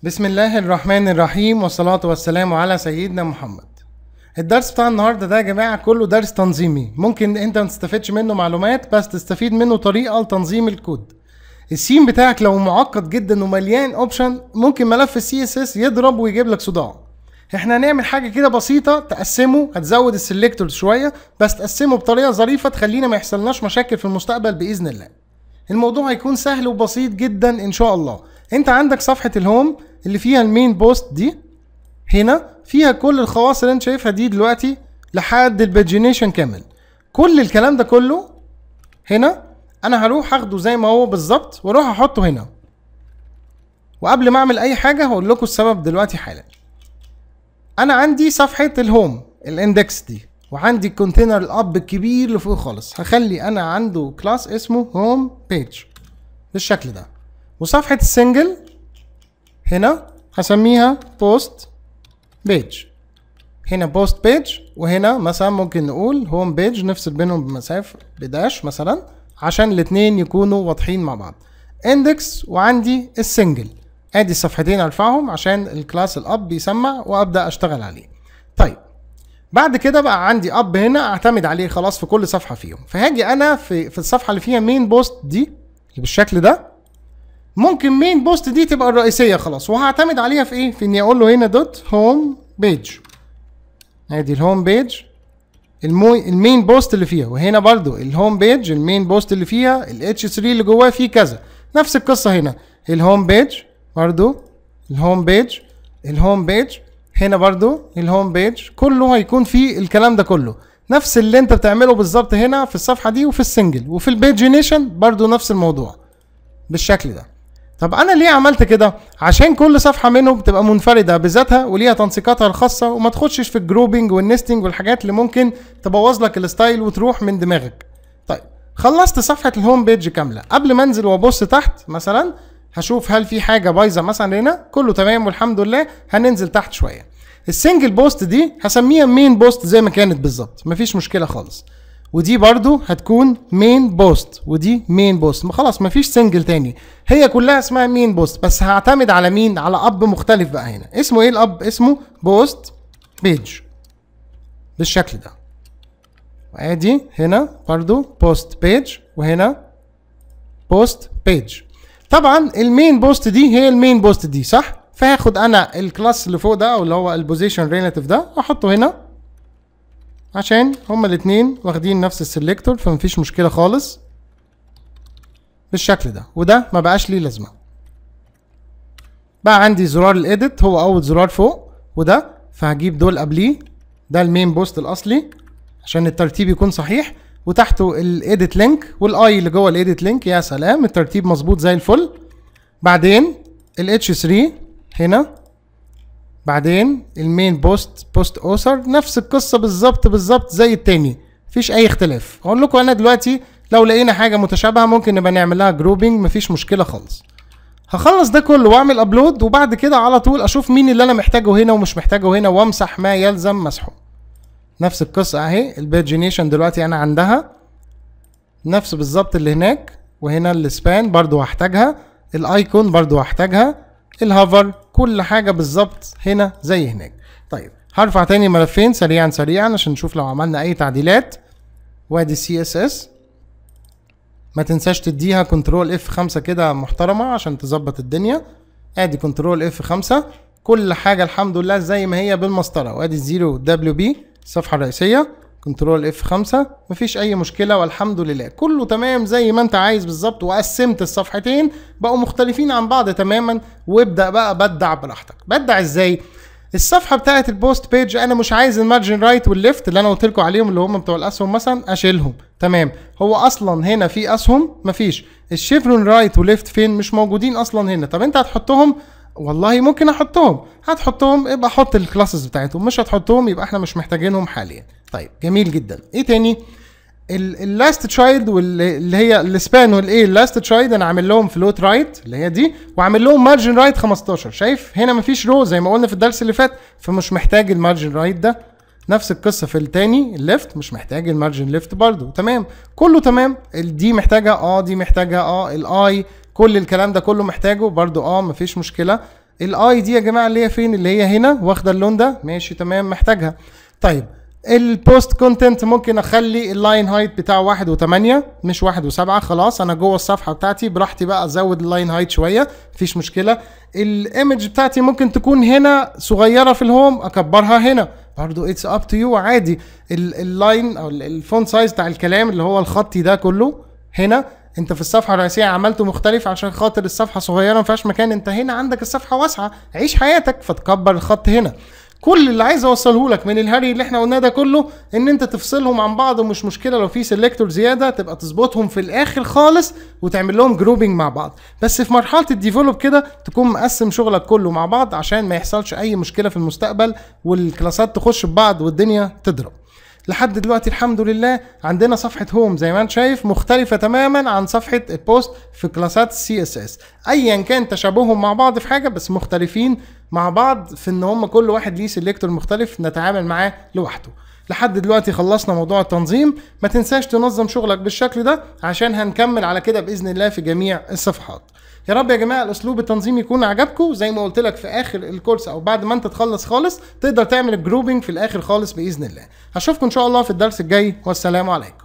بسم الله الرحمن الرحيم والصلاة والسلام على سيدنا محمد الدرس بتاع النهاردة ده يا جماعة كله درس تنظيمي ممكن انت ما تستفدش منه معلومات بس تستفيد منه طريقة لتنظيم الكود السين بتاعك لو معقد جدا ومليان اوبشن ممكن ملف السي اس اس يضرب ويجيب لك صداع احنا هنعمل حاجه كده بسيطه تقسمه هتزود السلكتور شويه بس تقسمه بطريقه ظريفه تخلينا ما يحصلناش مشاكل في المستقبل باذن الله الموضوع هيكون سهل وبسيط جدا ان شاء الله انت عندك صفحه الهوم اللي فيها المين بوست دي هنا فيها كل الخواص اللي انت شايفها دي دلوقتي لحد الباجينيشن كامل كل الكلام ده كله هنا انا هروح اخده زي ما هو بالظبط واروح احطه هنا وقبل ما اعمل اي حاجه هقول لكم السبب دلوقتي حالا انا عندي صفحه الهوم الاندكس دي وعندي الكونتينر الاب الكبير اللي فوق خالص هخلي انا عنده كلاس اسمه هوم بيج بالشكل ده وصفحه السنجل هنا هسميها بوست بيج هنا بوست بيج وهنا مثلا ممكن نقول هوم بيج نفصل بينهم بمسافه بداش مثلا عشان الاتنين يكونوا واضحين مع بعض اندكس وعندي السنجل ادي الصفحتين ارفعهم عشان الكلاس الاب بيسمع وابدا اشتغل عليه طيب بعد كده بقى عندي اب هنا اعتمد عليه خلاص في كل صفحه فيهم فهاجي انا في في الصفحه اللي فيها مين بوست دي اللي بالشكل ده ممكن مين بوست دي تبقى الرئيسيه خلاص وهعتمد عليها في ايه في اني اقول له هنا دوت هوم بيج ادي الهوم بيج المو... المين بوست اللي فيها وهنا برضو الهوم بيج المين بوست اللي فيها الاتش 3 اللي جواه فيه كذا نفس القصه هنا الهوم بيج برضو الهوم بيج الهوم بيج هنا برضو الهوم بيج كله هيكون فيه الكلام ده كله نفس اللي انت بتعمله بالظبط هنا في الصفحه دي وفي السنجل وفي البيجينيشن برضو نفس الموضوع بالشكل ده طب انا ليه عملت كده عشان كل صفحه منهم بتبقى منفرده بذاتها وليها تنسيقاتها الخاصه وما تخشش في الجروبنج والنستنج والحاجات اللي ممكن تبوظ لك الستايل وتروح من دماغك طيب خلصت صفحه الهوم بيج كامله قبل ما انزل وابص تحت مثلا هشوف هل في حاجه بايظه مثلا هنا كله تمام والحمد لله هننزل تحت شويه السنجل بوست دي هسميها مين بوست زي ما كانت بالظبط مفيش مشكله خالص ودي برضو هتكون مين بوست ودي مين بوست خلاص مفيش سنجل تاني هي كلها اسمها مين بوست بس هعتمد على مين على اب مختلف بقى هنا اسمه ايه الاب اسمه بوست بيج بالشكل ده وادي هنا برضو بوست بيج وهنا بوست بيج طبعا المين بوست دي هي المين بوست دي صح فهاخد انا الكلاس اللي فوق ده او اللي هو البوزيشن ريلاتيف ده واحطه هنا عشان هما الاتنين واخدين نفس السلكتور فمفيش مشكله خالص بالشكل ده وده ما بقاش ليه لازمه بقى عندي زرار الايديت هو اول زرار فوق وده فهجيب دول قبليه ده المين بوست الاصلي عشان الترتيب يكون صحيح وتحته الايديت لينك والاي اللي جوه الايديت لينك يا سلام الترتيب مظبوط زي الفل بعدين الاتش 3 هنا بعدين المين بوست بوست اوثر نفس القصه بالظبط بالظبط زي التاني مفيش اي اختلاف اقول لكم انا دلوقتي لو لقينا حاجه متشابهه ممكن نبقى نعمل لها جروبنج مفيش مشكله خالص هخلص ده كله واعمل ابلود وبعد كده على طول اشوف مين اللي انا محتاجه هنا ومش محتاجه هنا وامسح ما يلزم مسحه نفس القصه اهي الباجينيشن دلوقتي انا عندها نفس بالظبط اللي هناك وهنا السبان برضو هحتاجها الايكون برضو هحتاجها الهافر كل حاجه بالظبط هنا زي هناك طيب هرفع تاني ملفين سريعا سريعا عشان نشوف لو عملنا اي تعديلات وادي سي اس اس ما تنساش تديها كنترول اف 5 كده محترمه عشان تظبط الدنيا ادي كنترول اف 5 كل حاجه الحمد لله زي ما هي بالمسطره وادي الزيرو دبليو بي الصفحه الرئيسيه كنترول اف 5 مفيش اي مشكله والحمد لله كله تمام زي ما انت عايز بالظبط وقسمت الصفحتين بقوا مختلفين عن بعض تماما وابدا بقى بدع براحتك بدع ازاي الصفحه بتاعت البوست بيج انا مش عايز المارجن رايت والليفت اللي انا قلت لكم عليهم اللي هم بتوع الاسهم مثلا اشيلهم تمام هو اصلا هنا في اسهم مفيش الشيفرون رايت وليفت فين مش موجودين اصلا هنا طب انت هتحطهم والله ممكن احطهم هتحطهم يبقى حط الكلاسز بتاعتهم مش هتحطهم يبقى احنا مش محتاجينهم حاليا طيب جميل جدا ايه تاني اللاست تشايلد واللي هي السبان والايه اللاست تشايلد انا عامل لهم فلوت رايت اللي هي دي وعامل لهم مارجن رايت 15 شايف هنا مفيش رو زي ما قلنا في الدرس اللي فات فمش محتاج المارجن رايت ده نفس القصه في التاني الليفت مش محتاج المارجن ليفت برضو تمام كله تمام دي محتاجه اه دي محتاجه اه الاي كل الكلام ده كله محتاجه برضو اه مفيش مشكله الاي دي يا جماعه اللي هي فين اللي هي هنا واخده اللون ده ماشي تمام محتاجها طيب البوست كونتنت ممكن اخلي اللاين هايت بتاعه واحد وثمانية مش واحد وسبعة خلاص انا جوه الصفحه بتاعتي براحتي بقى ازود اللاين هايت شويه مفيش مشكله الايمج بتاعتي ممكن تكون هنا صغيره في الهوم اكبرها هنا برضو اتس اب تو يو عادي اللاين او الفونت سايز بتاع الكلام اللي هو الخطي ده كله هنا انت في الصفحه الرئيسيه عملته مختلف عشان خاطر الصفحه صغيره ما فيهاش مكان انت هنا عندك الصفحه واسعه عيش حياتك فتكبر الخط هنا كل اللي عايز اوصله لك من الهري اللي احنا قلناه ده كله ان انت تفصلهم عن بعض ومش مشكله لو في سيلكتور زياده تبقى تظبطهم في الاخر خالص وتعمل لهم جروبنج مع بعض بس في مرحله الديفلوب كده تكون مقسم شغلك كله مع بعض عشان ما يحصلش اي مشكله في المستقبل والكلاسات تخش ببعض والدنيا تضرب لحد دلوقتي الحمد لله عندنا صفحه هوم زي ما انت شايف مختلفه تماما عن صفحه البوست في كلاسات السي اس اس ايا كان تشابههم مع بعض في حاجه بس مختلفين مع بعض في ان هم كل واحد ليه سيلكتور مختلف نتعامل معاه لوحده لحد دلوقتي خلصنا موضوع التنظيم ما تنساش تنظم شغلك بالشكل ده عشان هنكمل على كده باذن الله في جميع الصفحات يا رب يا جماعه الاسلوب التنظيمي يكون عجبكم زي ما قلت لك في اخر الكورس او بعد ما انت تخلص خالص تقدر تعمل الجروبنج في الاخر خالص باذن الله هشوفكم ان شاء الله في الدرس الجاي والسلام عليكم